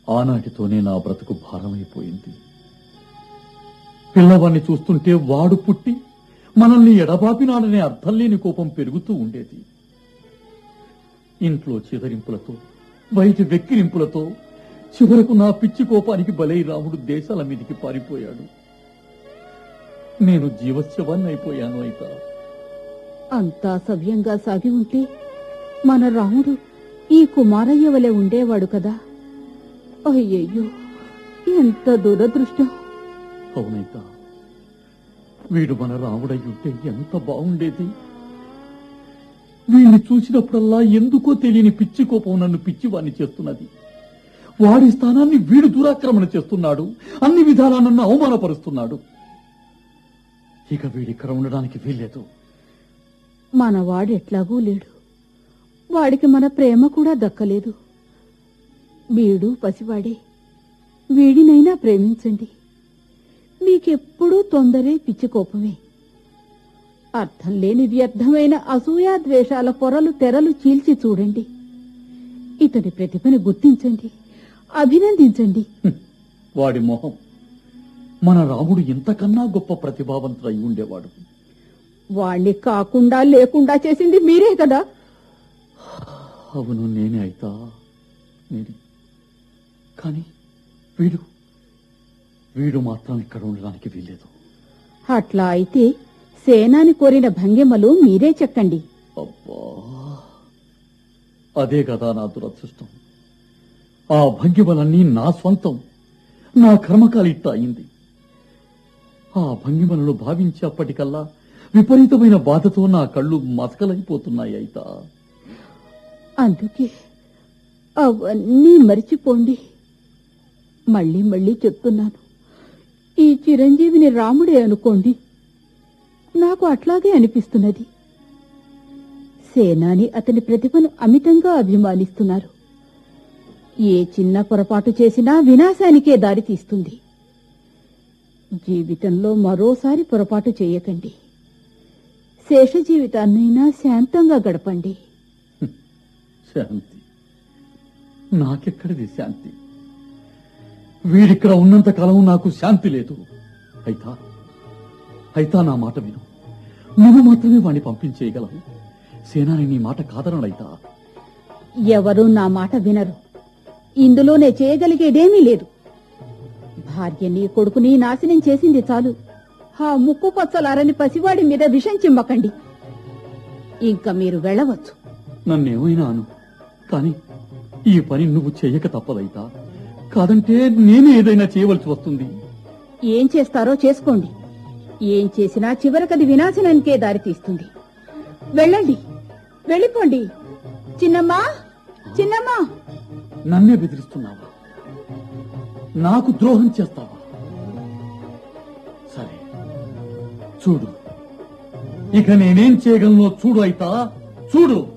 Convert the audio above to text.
ఆనాటితోనే నా బ్రతుకు భారమైపోయింది పిల్లవాణ్ణి చూస్తుంటే వాడు పుట్టి మనల్ని ఎడబాపినాడనే అర్థం లేని కోపం పెరుగుతూ ఉండేది ఇంట్లో చిదరింపులతో బయట వెక్కిరింపులతో చివరకు నా పిచ్చి కోపానికి బలై రాముడు దేశాల మీదికి పారిపోయాడు నేను జీవశవాన్ని అయిపోయాను అయితా అంతా సవ్యంగా సాగి ఉంటే మన రాముడు ఈ కుమారయ్య వలె ఉండేవాడు కదా అయ్యయ్యో ఎంత దురదృష్టం అవునైతా వీడు మన రాముడై ఉంటే ఎంత బాగుండేది వీణ్ణి చూసినప్పుడల్లా ఎందుకో తెలియని పిచ్చి కోపం నన్ను పిచ్చివాణ్ణి చేస్తున్నది వాడి స్థానాన్ని వీడు దురాక్రమణ చేస్తున్నాడు అన్ని విధాలా నన్ను అవమానపరుస్తున్నాడు ఇక వీడిక్కడ ఉండడానికి వీల్లేదు మనవాడు ఎట్లాగూ లేడు వాడికి మన ప్రేమ కూడా దక్కలేదు వీడు పసివాడే వీడినైనా ప్రేమించండి మీకెప్పుడూ తొందరే పిచ్చి కోపమే అర్థం లేని వ్యర్థమైన అసూయా ద్వేషాల పొరలు తెరలు చీల్చి చూడండి ఇతని ప్రతిభను గుర్తించండి అభినందించండి హ్మ్. వాడి మొహం మన రాముడు ఇంతకన్నా గొప్ప ప్రతిభావంతుడై ఉండేవాడు వాణ్ణి కాకుండా లేకుండా చేసింది మీరే కదా అవును నేనే అయితా నేనే కానీ వీడు వీడు మాత్రం ఇక్కడ ఉండడానికి వీల్లేదు అట్లా అయితే సేనాని కోరిన భంగిమలు మీరే చెక్కండి అబ్బా అదే కదా నా దురదృష్టం ఆ భంగిమలన్నీ నా స్వంతం నా కర్మకాలిట్ట అయింది ఆ భంగిమలను భావించేప్పటికల్లా విపరీతమైన బాధతో నా కళ్ళు మసకలైపోతున్నాయి అయితా అందుకే అవన్నీ మరిచిపోండి మళ్ళీ మళ్ళీ చెప్తున్నాను ఈ చిరంజీవిని రాముడే అనుకోండి నాకు అట్లాగే అనిపిస్తున్నది సేనాని అతని ప్రతిభను అమితంగా అభిమానిస్తున్నారు ఏ చిన్న పొరపాటు చేసినా వినాశానికే దారి తీస్తుంది జీవితంలో మరోసారి పొరపాటు చేయకండి శేష జీవితాన్నైనా శాంతంగా గడపండి శాంతి నాకెక్కడిది శాంతి వీడిక్కడ ఉన్నంత కాలం నాకు శాంతి లేదు అయితా అయితా నా మాట విను నువ్వు మాత్రమే వాణ్ణి పంపించేయగలవు సేనాని నీ మాట కాదనడైతా ఎవరూ నా మాట వినరు ఇందులోనే చేయగలిగేదేమీ లేదు భార్యని కొడుకుని నాశనం చేసింది చాలు ఆ ముక్కు పచ్చలారని పసివాడి మీద విషం చిమ్మకండి ఇంకా మీరు వెళ్ళవచ్చు నన్నేమైనా అను కాని ఈ పని నువ్వు చెయ్యక తప్పదైతా కాదంటే నేనే ఏదైనా చేయవలసి వస్తుంది ఏం చేస్తారో చేసుకోండి ఏం చేసినా చివరకది వినాశనానికే దారితీస్తుంది వెళ్ళండి వెళ్ళిపోండి చిన్నమ్మా చిన్నమ్మా నన్నే బెదిరిస్తున్నావా నాకు ద్రోహం చేస్తావా సరే చూడు ఇక నేనేం చేయగలనో చూడు అయితా చూడు